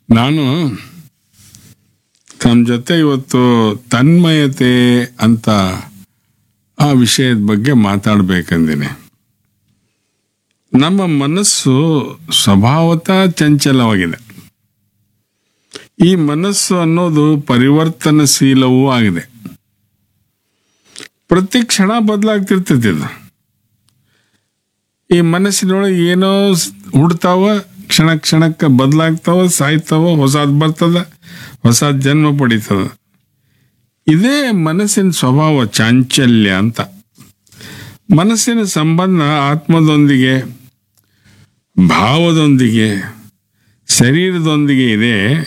ನಾನು ತಮ್ಮ ಜೊತೆ ಇವತ್ತು ತನ್ಮಯತೆ ಅಂತ ಆ ವಿಷಯದ ಬಗ್ಗೆ ಮಾತಾಡ್ಬೇಕಂದಿನಿ ನಮ್ಮ ಮನಸ್ಸು ಸ್ವಭಾವತಃ ಚಂಚಲವಾಗಿದೆ ಈ ಮನಸ್ಸು ಅನ್ನೋದು ಪರಿವರ್ತನಶೀಲವೂ ಆಗಿದೆ ಪ್ರತಿ ಕ್ಷಣ ಬದಲಾಗ್ತಿರ್ತೈತಿ ಇದು ಈ ಮನಸ್ಸಿನೊಳಗೆ ಏನೋ ಸ್- ಹುಡ್ತಾವ ಕ್ಷಣ ಕ್ಷಣಕ್ಕೆ ಬದಲಾಗ್ತಾವ ಸಾಯ್ತಾವ ಹೊಸದ್ ಬರ್ತದ ಹೊಸ ಜನ್ಮ ಪಡಿತದ ಇದೇ ಮನಸ್ಸಿನ ಸ್ವಭಾವ ಚಾಂಚಲ್ಯ ಅಂತ ಮನಸ್ಸಿನ ಸಂಬಂಧ ಆತ್ಮದೊಂದಿಗೆ ಭಾವದೊಂದಿಗೆ ಶರೀರದೊಂದಿಗೆ ಇದೆ